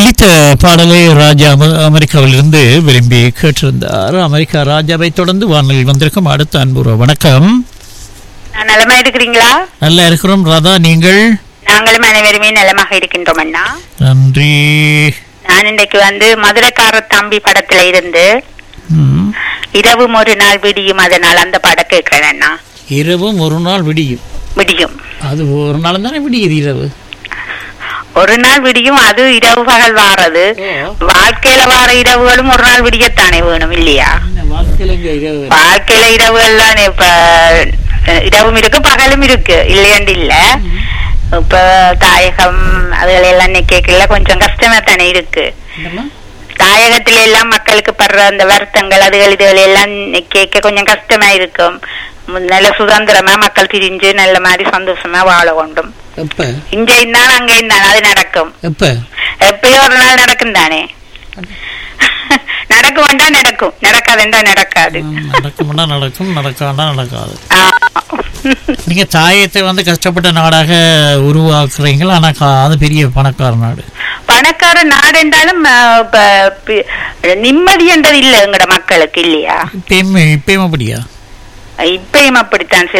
ஒலித்த பாடலை ராஜா அம- அமெரிக்காவிலிருந்து விரும்பி கேட்டிருந்தார் அமெரிக்கா ராஜாவை தொடர்ந்து வானொலியில் வந்திருக்கும் அடுத்த அன்புற வணக்கம் நான் நலமா இருக்கிறீங்களா நல்லா இருக்கிறோம் ராதா நீங்கள் நாங்களும் அனைவருமே நலமாக இருக்கின்றோம் அண்ணா நன்றி நான் இன்றைக்கு வந்து மதுரைக்கார தம்பி படத்துல இருந்து ம். இரவும் ஒரு நாள் விடியும் அதனால் அந்த படம் கேட்கிறேன் அண்ணா இரவும் ஒரு நாள் விடியும் விடியும் அது ஒரு நாள் தானே விடியுது இரவு ஒரு நாள் விடியும் அது இரவு பகல் வாரது வாழ்க்கையில வார இரவுகளும் ஒரு நாள் விடியத்தானே வேணும் இல்லையா வாழ்க்கையில் இரவு வாழ்க்கையில இரவுகள்லாம் இப்ப அஹ், இரவும் இருக்கு பகலும் இருக்கு இல்லையண்டு இல்ல இப்ப தாயகம் அதுகள் எல்லாம் கேட்கல கொஞ்சம் கஷ்டமா தானே இருக்கு தாயகத்தில எல்லாம் மக்களுக்கு படுற அந்த வருத்தங்கள் அதுகள் இதுகள் எல்லாம் கேட்க கொஞ்சம் கஷ்டமா இருக்கும் மு- நல்ல சுதந்திரமா மக்கள் திரிஞ்சு நல்ல மாதிரி சந்தோஷமா வாழ வேண்டும் எப்ப இங்க இருந்தாலும் அங்க இருந்தாலும் அது நடக்கும் எப்ப எப்பயோ ஒரு நாள் நடக்கும் தானே நடக்க வேண்டாம் நடக்கும் நடக்காதுண்டா நடக்காது ம், நடக்கும்னா நடக்கும் நடக்காண்டா நடக்காது ஆமா. நீங்க தாயத்தை வந்து கஷ்டப்பட்ட நாடாக உருவாக்குறீங்களா ஆனா கா- அது பெரிய பணக்கார நாடு பணக்கார நாடு என்றாலும் அஹ், ப- பி- நிம்மதி என்றது இல்ல எங்கட மக்களுக்கு இல்லையா இப்பயும் இப்பயும் அப்படியா இப்பயும் அப்படித்தான் சில